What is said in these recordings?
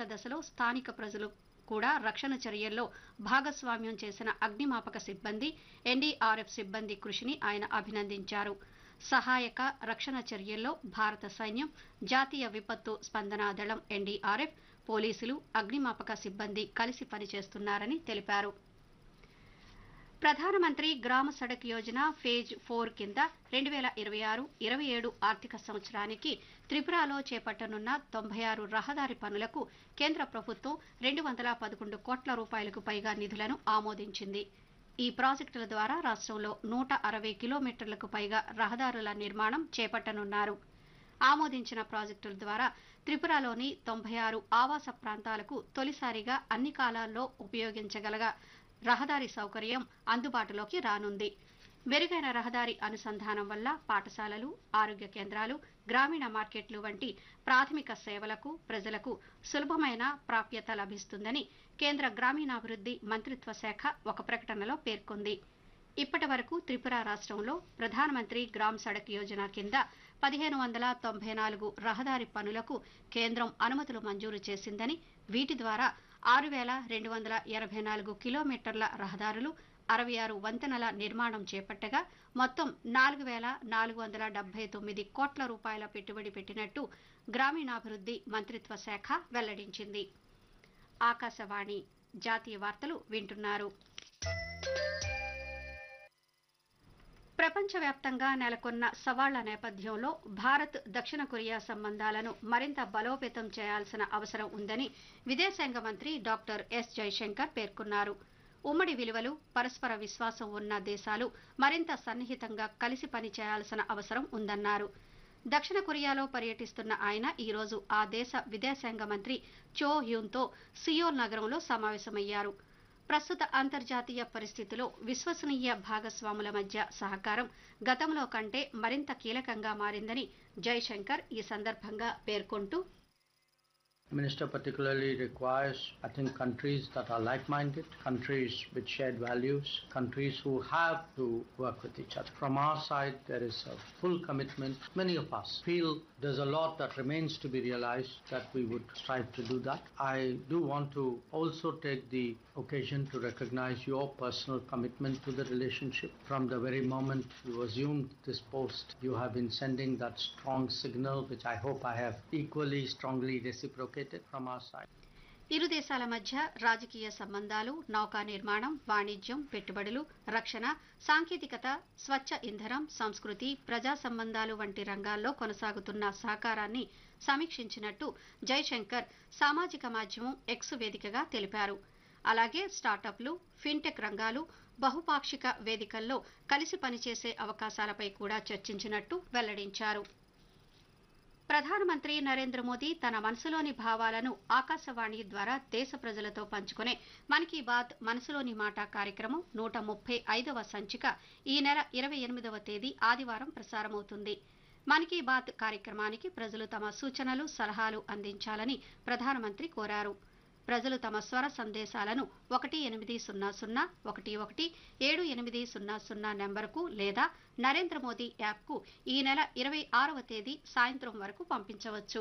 దశలో స్థానిక ప్రజలు కూడా రక్షణ చర్యల్లో భాగస్వామ్యం చేసిన అగ్నిమాపక సిబ్బంది ఎన్డీఆర్ఎఫ్ సిబ్బంది కృషిని ఆయన అభినందించారు సహాయక రక్షణ చర్యల్లో భారత సైన్యం జాతీయ విపత్తు స్పందనా దళం ఎన్డీఆర్ఎఫ్ పోలీసులు అగ్నిమాపక సిబ్బంది కలిసి పనిచేస్తున్నారని తెలిపారు ప్రధానమంత్రి గ్రామ సడక్ యోజన ఫేజ్ ఫోర్ కింద రెండు వేల ఇరవై ఆరు ఇరవై ఏడు ఆర్థిక సంవత్సరానికి త్రిపురలో చేపట్టనున్న తొంభై ఆరు రహదారి పనులకు కేంద్ర ప్రభుత్వం రెండు వందల పదకొండు కోట్ల రూపాయలకు పైగా నిధులను ఆమోదించింది ఈ ప్రాజెక్టుల ద్వారా రాష్ట్రంలో నూట అరవై కిలోమీటర్లకు పైగా రహదారుల నిర్మాణం చేపట్టనున్నారు ఆమోదించిన ప్రాజెక్టుల ద్వారా త్రిపురలోని తొంభై ఆరు ఆవాస ప్రాంతాలకు తొలిసారిగా అన్ని కాలాల్లో ఉపయోగించగలగ రహదారి సౌకర్యం అందుబాటులోకి రానుంది మెరుగైన రహదారి అనుసంధానం వల్ల పాఠశాలలు ఆరోగ్య కేంద్రాలు గ్రామీణ మార్కెట్లు వంటి ప్రాథమిక సేవలకు ప్రజలకు సులభమైన ప్రాప్యత లభిస్తుందని కేంద్ర గ్రామీణాభివృద్ధి మంత్రిత్వ శాఖ ఒక ప్రకటనలో పేర్కొంది ఇప్పటి వరకు త్రిపుర రాష్ట్రంలో ప్రధానమంత్రి గ్రామ్ సడక్ యోజన కింద పదిహేను వందల తొంభై నాలుగు రహదారి పనులకు కేంద్రం అనుమతులు మంజూరు చేసిందని వీటి ద్వారా ఆరు వేల రెండు వందల ఎనభై నాలుగు కిలోమీటర్ల రహదారులు అరవై ఆరు వంతెనల నిర్మాణం చేపట్టగా మొత్తం నాలుగు వేల నాలుగు వందల డెబ్బై తొమ్మిది కోట్ల రూపాయల పెట్టుబడి పెట్టినట్టు గ్రామీణాభివృద్ధి మంత్రిత్వ శాఖ వెల్లడించింది ఆకాశవాణి జాతీయ వార్తలు వింటున్నారు ప్రపంచవ్యాప్తంగా నెలకొన్న సవాళ్ల నేపథ్యంలో భారత్ దక్షిణ కొరియా సంబంధాలను మరింత బలోపేతం చేయాల్సిన అవసరం ఉందని విదేశాంగ మంత్రి డాక్టర్ ఎస్ జైశంకర్ పేర్కొన్నారు ఉమ్మడి విలువలు పరస్పర విశ్వాసం ఉన్న దేశాలు మరింత సన్నిహితంగా కలిసి పనిచేయాల్సిన అవసరం ఉందన్నారు దక్షిణ కొరియాలో పర్యటిస్తున్న ఆయన ఈ రోజు ఆ దేశ విదేశాంగ మంత్రి చో హ్యూన్తో సియోల్ నగరంలో సమావేశమయ్యారు ప్రస్తుత అంతర్జాతీయ పరిస్థితిలో విశ్వసనీయ భాగస్వాముల మధ్య సహకారం గతంలో కంటే మరింత కీలకంగా మారిందని జైశంకర్ ఈ సందర్భంగా పేర్కొంటూ Minister particularly requires, I think, countries that are like-minded, countries with shared values, countries who have to work with each other. From our side, there is a full commitment. Many of us feel there's a lot that remains to be realized that we would strive to do that. I do want to also take the occasion to recognize your personal commitment to the relationship. From the very moment you assumed this post, you have been sending that strong signal, which I hope I have equally strongly reciprocated from our side. ఇరు దేశాల మధ్య రాజకీయ సంబంధాలు నౌకా నిర్మాణం వాణిజ్యం పెట్టుబడులు రక్షణ సాంకేతికత స్వచ్ఛ ఇంధనం సంస్కృతి ప్రజా సంబంధాలు వంటి రంగాల్లో కొనసాగుతున్న సహకారాన్ని సమీక్షించినట్టు జైశంకర్ సామాజిక మాధ్యమం ఎక్స్ వేదికగా తెలిపారు అలాగే స్టార్టప్లు ఫిన్టెక్ రంగాలు బహుపాక్షిక వేదికల్లో కలిసి పనిచేసే అవకాశాలపై కూడా చర్చించినట్టు వెల్లడించారు ప్రధానమంత్రి నరేంద్ర మోదీ తన మనసులోని భావాలను ఆకాశవాణి ద్వారా దేశ ప్రజలతో పంచుకునే మన్ కీ బాత్ మనసులోని మాట కార్యక్రమం నూట ముప్పై ఐదవ సంచిక ఈ నెల ఇరవై ఎనిమిదవ తేదీ ఆదివారం ప్రసారమవుతుంది మన్ కీ బాత్ కార్యక్రమానికి ప్రజలు తమ సూచనలు సలహాలు అందించాలని ప్రధానమంత్రి కోరారు ప్రజలు తమ స్వర సందేశాలను ఒకటి ఎనిమిది సున్నా సున్నా ఒకటి ఒకటి ఏడు ఎనిమిది సున్నా సున్నా నెంబర్కు లేదా నరేంద్ర మోదీ యాప్కు ఈ నెల ఇరవై ఆరవ తేదీ సాయంత్రం వరకు పంపించవచ్చు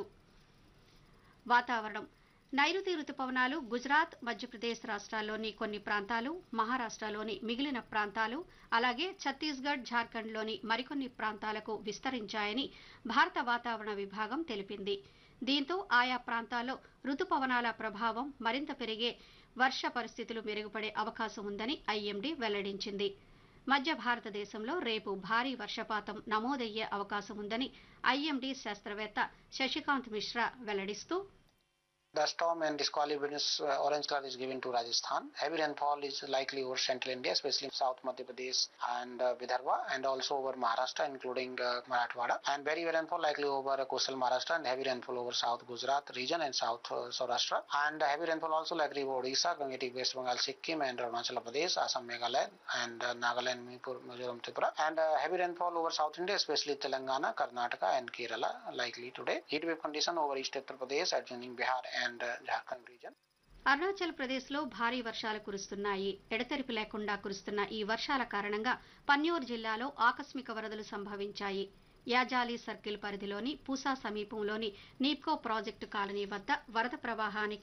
వాతావరణం నైరుతి రుతుపవనాలు గుజరాత్ మధ్యప్రదేశ్ రాష్ట్రాల్లోని కొన్ని ప్రాంతాలు మహారాష్ట్రలోని మిగిలిన ప్రాంతాలు అలాగే ఛత్తీస్గఢ్ జార్ఖండ్లోని మరికొన్ని ప్రాంతాలకు విస్తరించాయని భారత వాతావరణ విభాగం తెలిపింది దీంతో ఆయా ప్రాంతాల్లో రుతుపవనాల ప్రభావం మరింత పెరిగే వర్ష పరిస్థితులు మెరుగుపడే అవకాశం ఉందని ఐఎండీ వెల్లడించింది మధ్య భారతదేశంలో రేపు భారీ వర్షపాతం నమోదయ్యే అవకాశం ఉందని ఐఎండీ శాస్త్రవేత్త Sasikanth Mishra వెల్లడిస్తూ The storm and Disqualification uh, orange color is given to Rajasthan. Heavy rainfall is likely over central India, especially South Madhya Pradesh and uh, Vidarbha, and also over Maharashtra, including uh, Marathwada. And very heavy rainfall likely over uh, coastal Maharashtra and heavy rainfall over South Gujarat region and South uh, Saurashtra. And uh, heavy rainfall also likely over Odisha, Gangetic, West Bengal, Sikkim, and Arunachal Pradesh, Assam, Meghalaya, and uh, Nagaland, Manipur, Mizoram, Tripura. And uh, heavy rainfall over South India, especially Telangana, Karnataka, and Kerala, likely today. Heat wave condition over East Uttar Pradesh, adjoining Bihar, and uh, Jharkhand region. Arunachal ప్రదేశ్లో భారీ వర్షాలు కురుస్తున్నాయి ఎడతెరిపి లేకుండా కురుస్తున్న ఈ వర్షాల కారణంగా పన్యూర్ జిల్లాలో ఆకస్మిక వరదలు సంభవించాయి యాజాలి సర్కిల్ పరిధిలోని పూసా సమీపంలోని నీప్కో ప్రాజెక్టు కాలనీ వద్ద వరద ప్రవాహానికి